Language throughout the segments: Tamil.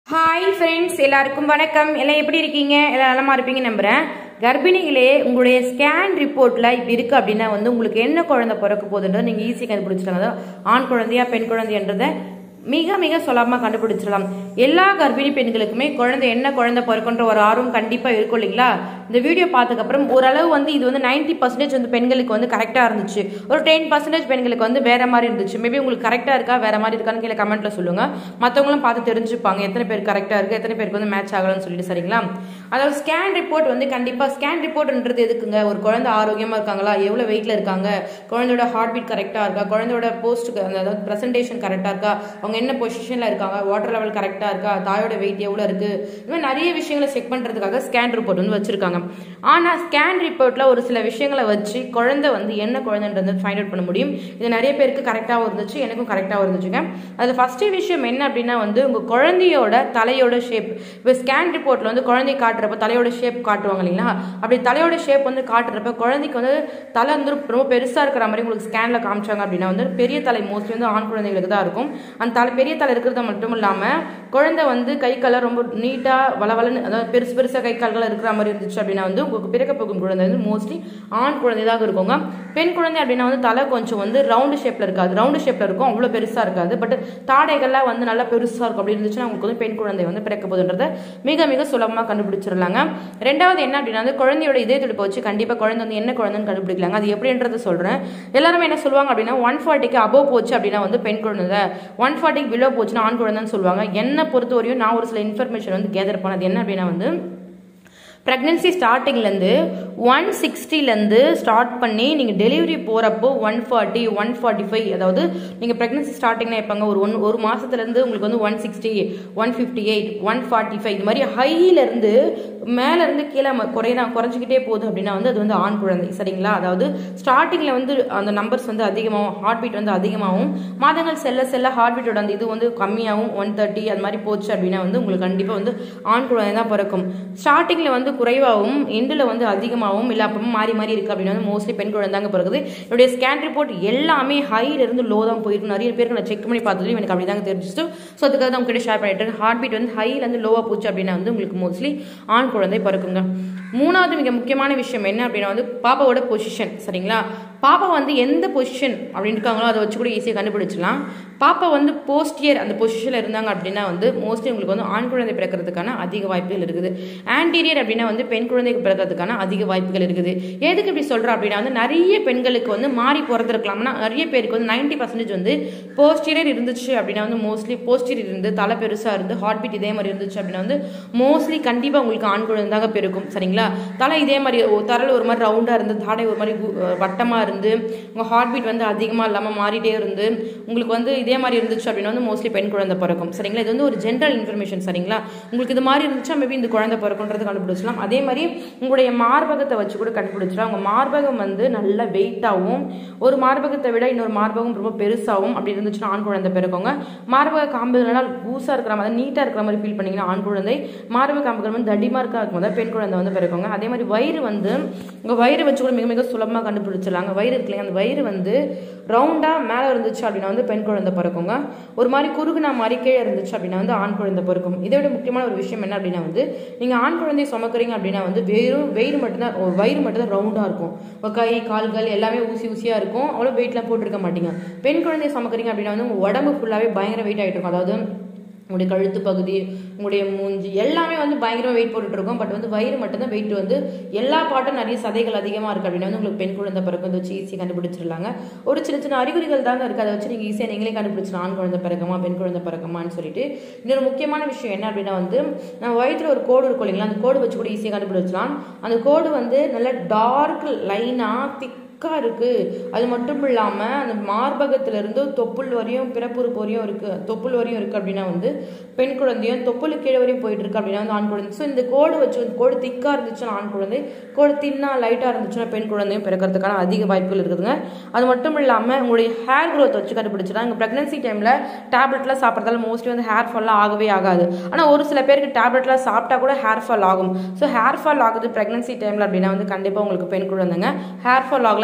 ஹாய் ஃப்ரெண்ட்ஸ் எல்லாருக்கும் வணக்கம் எல்லாம் எப்படி இருக்கீங்க எல்லாம் நலமா இருப்பீங்க நம்புறேன் கர்ப்பிணிகளே உங்களுடைய ஸ்கேன் ரிப்போர்ட்ல இப்படி இருக்கு அப்படின்னா வந்து உங்களுக்கு என்ன குழந்தை பிறக்க போகுதுன்றதை நீங்க ஈஸியாக கண்டுபிடிச்சிட்டாங்க அதாவது ஆண் குழந்தையா பெண் குழந்தைன்றதை மிக மிக சொல்லாம கண்டுபிடிச்சிடலாம் எல்லா கர்ப்பிணி பெண்களுக்குமே குழந்தை என்ன குழந்தை பிறக்குன்ற ஒரு ஆர்வம் கண்டிப்பா இருக்கும் இல்லைங்களா இந்த வீடியோ பார்த்ததுக்கப்புறம் ஓரளவு வந்து இது வந்து நைன்டி பர்சன்டேஜ் வந்து பெண்களுக்கு வந்து கரெக்டா இருந்துச்சு ஒரு டென் பர்சன்டேஜ் பெண்களுக்கு வந்து வேற மாதிரி இருந்துச்சு மேபி உங்களுக்கு கரெக்டா இருக்கா வேற மாதிரி இருக்கான்னு கீழே கமெண்ட்ல சொல்லுங்க மற்றவங்களும் பார்த்து தெரிஞ்சுப்பாங்க எத்தனை பேர் கரெக்டா இருக்கு எத்தனை பேருக்கு வந்து மேட்ச் ஆகலன்னு சொல்லிட்டு சரிங்களா அதாவது ஸ்கேன் ரிப்போர்ட் வந்து கண்டிப்பா ஸ்கேன் ரிப்போர்ட்ன்றது எதுக்குங்க ஒரு குழந்தை ஆரோக்கியமா இருக்காங்களா எவ்வளவு வெயிட்ல இருக்காங்க குழந்தையோட ஹார்ட் பீட் கரெக்டா இருக்கா குழந்தையோட போஸ்ட் அதாவது பிரசன்டேஷன் கரெக்டா இருக்கா அவங்க என்ன பொசிஷன்ல இருக்காங்க வாட்டர் லெவல் கரெக்டா இருக்கா தாயோட வெயிட் எவ்வளவு இருக்கு இந்த மாதிரி நிறைய விஷயங்களை செக் பண்றதுக்காக ஸ்கேன் ரிப்போர்ட் வந்து வச்சிருக்காங்க ஆனா ஸ்கேன் ரிப்போர்ட்ல ஒரு சில விஷயங்களை வச்சு குழந்தை வந்து என்ன குழந்தைன்றது ஃபைண்ட் அவுட் பண்ண முடியும் இது நிறைய பேருக்கு கரெக்டாகவும் இருந்துச்சு எனக்கும் கரெக்டாகவும் இருந்துச்சுங்க அது ஃபர்ஸ்ட் விஷயம் என்ன அப்படின்னா வந்து உங்க குழந்தையோட தலையோட ஷேப் இப்போ ஸ்கேன் ரிப்போர்ட்ல வந்து குழந்தை காட்டுறப்ப தலையோட ஷேப் காட்டுவாங்க இல்லைங்களா அப்படி தலையோட ஷேப் வந்து காட்டுறப்ப குழந்தைக்கு வந்து தலை வந்து ரொம்ப பெருசா இருக்கிற மாதிரி உங்களுக்கு ஸ்கேன்ல காமிச்சாங்க அப்படின்னா வந்து பெரிய தலை மோஸ்ட்லி வந்து ஆண் குழந்தைகளுக்கு தான் இருக்கும் அந்த தலை பெரிய தலை இருக்கிறது மட்டும் இல்லாம குழந்தை வந்து கை கால ரொம்ப நீட்டா வளவலன்னு அதாவது பெருசு பெருசா கை கால்கள் இருக்கிற மாதிரி இருந்துச்சு அப்படின்னா வந்து உங்களுக்கு பிறக்க போகும் குழந்தை வந்து மோஸ்ட்லி ஆண் குழந்தைதாக இருக்குங்க பெண் குழந்தை அப்படின்னா வந்து தலை கொஞ்சம் வந்து ரவுண்டு ஷேப்ல இருக்காது ரவுண்டு ஷேப்ல இருக்கும் அவ்வளவு பெருசா இருக்காது பட் தாடைகள்லாம் வந்து நல்லா பெருசா இருக்கும் அப்படி இருந்துச்சுன்னா உங்களுக்கு வந்து பெண் குழந்தை வந்து பிறக்க போகுதுன்றத மிக மிக சுலபமா கண்டுபிடிச்சிடலாங்க ரெண்டாவது என்ன அப்படின்னா வந்து குழந்தையோட இதய துடிப்பை வச்சு கண்டிப்பா குழந்தை வந்து என்ன குழந்தைன்னு கண்டுபிடிக்கலாங்க அது எப்படின்றத சொல்றேன் எல்லாருமே என்ன சொல்லுவாங்க அப்படின்னா ஒன் ஃபார்ட்டிக்கு அபோவ் போச்சு அப்படின்னா வந்து பெண் குழந்தை ஒன் ஃபார்ட்டிக்கு பிலோ போச்சுன்னா ஆண் குழந்தைன்னு சொல்லுவாங்க என்னை பொறுத்த வரையும் நான் ஒரு சில இன்ஃபர்மேஷன் வந்து கேதர் பண்ணது என்ன அப்படின்னா வந்து ப்ரெக்னென்சி ஸ்டார்டிங்லேருந்து ஒன் சிக்ஸ்டிலேருந்து ஸ்டார்ட் பண்ணி நீங்கள் டெலிவரி போகிறப்போ one forty one forty five அதாவது நீங்கள் ப்ரெக்னென்சி ஸ்டார்டிங்னா எப்போங்க ஒரு ஒன் ஒரு மாதத்துலேருந்து உங்களுக்கு வந்து one sixty one fifty eight one forty five இது மாதிரி ஹையிலேருந்து மேலேருந்து கீழே குறைதான் குறைஞ்சிக்கிட்டே போகுது அப்படின்னா வந்து அது வந்து ஆண் குழந்தை சரிங்களா அதாவது ஸ்டார்டிங்கில் வந்து அந்த நம்பர்ஸ் வந்து அதிகமாகும் ஹார்ட் பீட் வந்து அதிகமாகும் மாதங்கள் செல்ல செல்ல ஹார்ட் பீட்டோட அந்த இது வந்து கம்மியாகும் ஒன் தேர்ட்டி அது மாதிரி போச்சு அப்படின்னா வந்து உங்களுக்கு கண்டிப்பாக வந்து ஆண் குழந்தை தான் பிறக்கும் ஸ்டார்டிங்கில் வந்து குறைவாகவும் எண்டில் வந்து அதிகமாகவும் இல்லை அப்பவும் மாறி மாறி இருக்குது அப்படின்னு வந்து மோஸ்ட்லி பெண் குழந்தைங்க பிறகுது என்னுடைய ஸ்கேன் ரிப்போர்ட் எல்லாமே ஹைல இருந்து லோ தான் போயிருக்கு நிறைய பேருக்கு நான் செக் பண்ணி பார்த்ததுலையும் எனக்கு அப்படி தாங்க தெரிஞ்சிச்சு ஸோ அதுக்காக தான் உங்ககிட்ட ஷேர் பண்ணிட்டு இருக்கேன் ஹார்ட் பீட் வந்து ஹைலேருந்து லோவாக போச்சு அப்படின்னா வந்து உங்களுக்கு மோஸ்ட்லி ஆண் குழந்தை பிறக்குங்க மூணாவது மிக முக்கியமான விஷயம் என்ன அப்படின்னா வந்து பாப்பாவோட பொசிஷன் சரிங்களா பாப்பா வந்து எந்த பொசிஷன் அப்படின்னு இருக்காங்களோ அதை வச்சு கூட ஈஸியாக கண்டுபிடிச்சிடலாம் பாப்பா வந்து போஸ்டியர் அந்த பொசிஷனில் இருந்தாங்க அப்படின்னா வந்து மோஸ்ட்லி உங்களுக்கு வந்து ஆண் குழந்தை பிறக்கிறதுக்கான அதிக வாய்ப்புகள் இருக்குது ஆன்டீரியர் அப்படின்னா வந்து பெண் குழந்தைக்கு பிறக்கிறதுக்கான அதிக வாய்ப்புகள் இருக்குது எதுக்கு இப்படி சொல்கிறேன் அப்படின்னா வந்து நிறைய பெண்களுக்கு வந்து மாறி பிறந்திருக்கலாம்னா நிறைய பேருக்கு வந்து நைன்டி பர்சன்டேஜ் வந்து போஸ்டீரியர் இருந்துச்சு அப்படின்னா வந்து மோஸ்ட்லி போஸ்டீரியர் இருந்து தலை பெருசாக இருந்து ஹார்ட் பீட் இதே மாதிரி இருந்துச்சு அப்படின்னா வந்து மோஸ்ட்லி கண்டிப்பாக உங்களுக்கு ஆண் குழந்தை தாங்க பெருக்கும் சரிங்களா தலை இதே மாதிரி தரல் ஒரு மாதிரி ரவுண்டாக இருந்து தாடை ஒரு மாதிரி வட்டமாக இருந்து உங்கள் ஹார்ட் பீட் வந்து அதிகமாக இல்லாமல் மாறிட்டே இருந்து உங்களுக்கு வந்து இதே மாதிரி இருந்துச்சு அப்படின்னா வந்து மோஸ்ட்லி பெண் குழந்தை பிறக்கும் சரிங்களா இது வந்து ஒரு ஜென்ரல் இன்ஃபர்மேஷன் சரிங்களா உங்களுக்கு இது மாதிரி இருந்துச்சா மேபி இந்த குழந்தை பிறக்குன்றது கண்டுபிடிச்சலாம் அதே மாதிரி உங்களுடைய மார்பகத்தை வச்சு கூட கண்டுபிடிச்சலாம் உங்கள் மார்பகம் வந்து நல்ல வெயிட்டாகவும் ஒரு மார்பகத்தை விட இன்னொரு மார்பகம் ரொம்ப பெருசாகவும் அப்படி இருந்துச்சுன்னா ஆண் குழந்தை பிறக்குங்க மார்பக காம்புகள்னா பூசா இருக்கிற மாதிரி நீட்டாக இருக்கிற மாதிரி ஃபீல் பண்ணீங்கன்னா ஆண் குழந்தை மார்பக காம்புகள் வந்து தடிமா இருக்கா இருக்கும் போது பெண் குழந்தை வந்து பிறக்குங்க அதே மாதிரி வயிறு வந்து உங்கள் வயிறு வச்சு கூட மிக மிக சுலபமாக கண்டுபிடிச்சிடலாங்க வயிறு இருக்கு இல்லையா அந்த வயிறு வந்து ரவுண்டாக மேலே இருந்துச்சு அப்படின்னா வந்து பெண் குழந்தை பிறக்குங்க ஒரு மாதிரி குறுகுனா மாதிரி கீழே இருந்துச்சு அப்படின்னா வந்து ஆண் குழந்தை பிறக்கும் இதை விட முக்கியமான ஒரு விஷயம் என்ன அப்படின்னா வந்து நீங்கள் ஆண் குழந்தையை சுமக்குறீங்க அப்படின்னா வந்து வெறும் வயிறு மட்டும்தான் வயிறு மட்டும்தான் ரவுண்டாக இருக்கும் கை கால்கள் எல்லாமே ஊசி ஊசியாக இருக்கும் அவ்வளோ வெயிட்லாம் போட்டிருக்க மாட்டீங்க பெண் குழந்தையை சுமக்குறீங்க அப்படின்னா வந்து உங்கள் உடம்பு ஃபுல்லாகவே பயங்கர வெயிட் ஆகிட்டு இருக்கும் அதாவது உங்களுடைய கழுத்து பகுதி உங்களுடைய மூஞ்சி எல்லாமே வந்து பயங்கரமாக வெயிட் போட்டுட்டு இருக்கும் பட் வந்து வயிறு மட்டும்தான் வெயிட் வந்து எல்லா பாட்டும் நிறைய சதைகள் அதிகமாக இருக்குது அப்படின்னா வந்து உங்களுக்கு பெண் குழந்தை பிறகு வந்து வச்சு ஈஸியாக கண்டுபிடிச்சிடலாங்க ஒரு சின்ன சின்ன அறிகுறிகள் தாங்க இருக்குது அதை வச்சு நீங்கள் ஈஸியாக நீங்களே கண்டுபிடிச்சிடலாம் ஆண் குழந்தை பிறக்கமா பெண் குழந்தை பிறக்கமான்னு சொல்லிட்டு இன்னொரு முக்கியமான விஷயம் என்ன அப்படின்னா வந்து நம்ம வயிற்றுல ஒரு கோடு இருக்கும் இல்லைங்களா அந்த கோடு வச்சு கூட ஈஸியாக கண்டுபிடிச்சலாம் அந்த கோடு வந்து நல்ல டார்க் லைனாக திக் திக்காக இருக்குது அது மட்டும் இல்லாமல் அந்த மார்பகத்திலிருந்து தொப்புள் வரையும் பிறப்புறுப்பு வரையும் இருக்குது தொப்புள் வரையும் இருக்குது அப்படின்னா வந்து பெண் குழந்தையும் தொப்புள் கீழே வரையும் போயிட்டு இருக்கு அப்படின்னா வந்து ஆண் குழந்தை ஸோ இந்த கோடு வச்சு கோடு திக்காக இருந்துச்சுன்னா ஆண் குழந்தை கோடு தின்னா லைட்டாக இருந்துச்சுன்னா பெண் குழந்தையும் பிறக்கிறதுக்கான அதிக வாய்ப்புகள் இருக்குதுங்க அது மட்டும் இல்லாமல் உங்களுடைய ஹேர் க்ரோத் வச்சு கண்டுபிடிச்சிடலாம் இங்கே ப்ரெக்னன்சி டைமில் டேப்லெட்லாம் சாப்பிட்றதால மோஸ்ட்லி வந்து ஹேர் ஃபால்லாம் ஆகவே ஆகாது ஆனால் ஒரு சில பேருக்கு டேப்லெட்லாம் சாப்பிட்டா கூட ஹேர் ஃபால் ஆகும் ஸோ ஹேர் ஃபால் ஆகுது ப்ரெக்னன்சி டைமில் அப்படின்னா வந்து கண்டிப்பாக உங்களுக்கு பெண் குழந்தைங்க ஹேர் ஃபால் ஆகல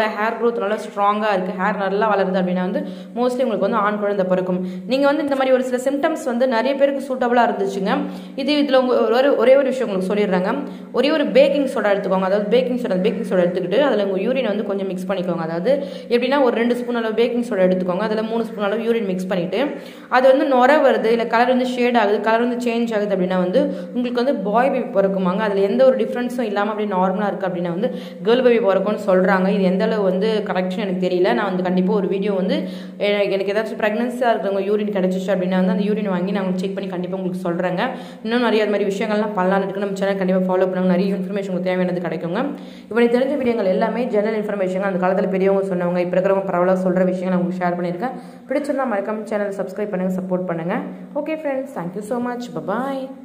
நல்லா ஹேர் க்ரோத் நல்லா ஸ்ட்ராங்காக இருக்குது ஹேர் நல்லா வளருது அப்படின்னா வந்து மோஸ்ட்லி உங்களுக்கு வந்து ஆண் குழந்தை பிறக்கும் நீங்கள் வந்து இந்த மாதிரி ஒரு சில சிம்டம்ஸ் வந்து நிறைய பேருக்கு சூட்டபுளாக இருந்துச்சுங்க இது இதில் உங்க ஒரு ஒரே ஒரு விஷயம் உங்களுக்கு சொல்லிடுறாங்க ஒரே ஒரு பேக்கிங் சோடா எடுத்துக்கோங்க அதாவது பேக்கிங் சோடா பேக்கிங் சோடா எடுத்துக்கிட்டு அதில் உங்கள் யூரின் வந்து கொஞ்சம் மிக்ஸ் பண்ணிக்கோங்க அதாவது எப்படின்னா ஒரு ரெண்டு ஸ்பூன் அளவு பேக்கிங் சோடா எடுத்துக்கோங்க அதில் மூணு ஸ்பூன் அளவு யூரின் மிக்ஸ் பண்ணிவிட்டு அது வந்து நுர வருது இல்லை கலர் வந்து ஷேட் ஆகுது கலர் வந்து சேஞ்ச் ஆகுது அப்படின்னா வந்து உங்களுக்கு வந்து பாய் பேபி பிறக்குமாங்க அதில் எந்த ஒரு டிஃப்ரென்ஸும் இல்லாமல் அப்படி நார்மலாக இருக்குது அப்படின்னா வந்து கேர்ள் பேபி பிறக்கும்னு சொல்கிறாங்க இது எந்த அளவு வந்து கரெக்ஷன் எனக்கு தெரியல நான் வந்து கண்டிப்பாக ஒரு வீடியோ வந்து எ- எனக்கு ஏதாச்சும் ப்ரெக்னன்சியாக இருக்கிறவங்க யூரின் கிடச்சிச்சு அப்படின்னா வந்து அந்த யூரின் வாங்கி நான் செக் பண்ணி கண்டிப்பாக உங்களுக்கு சொல்கிறேங்க இன்னும் நிறைய அது மாதிரி விஷயங்கள்லாம் பண்ணலாம்னு இருக்கு நம்ம சேனல் கண்டிப்பாக ஃபாலோ பண்ணுங்க நிறைய இன்ஃபர்மேஷன் உங்களுக்கு தேவையானது கிடைக்குங்க இப்போ எனக்கு தெரிஞ்ச விஷயங்கள் எல்லாமே ஜெனரல் இன்ஃபர்மேஷன் அந்த காலத்தில் பெரியவங்க சொன்னவங்க இப்போ இருக்கிறவங்க பரவாயில்ல சொல்கிற விஷயங்கள் நான் உங்களுக்கு ஷேர் பண்ணியிருக்கேன் பிடிச்சிருந்தா மறக்காம சேனலை சப்ஸ்கிரைப் பண்ணுங்கள் சப்போர்ட் பண்ணுங்கள் okay friends thank you so much bye bye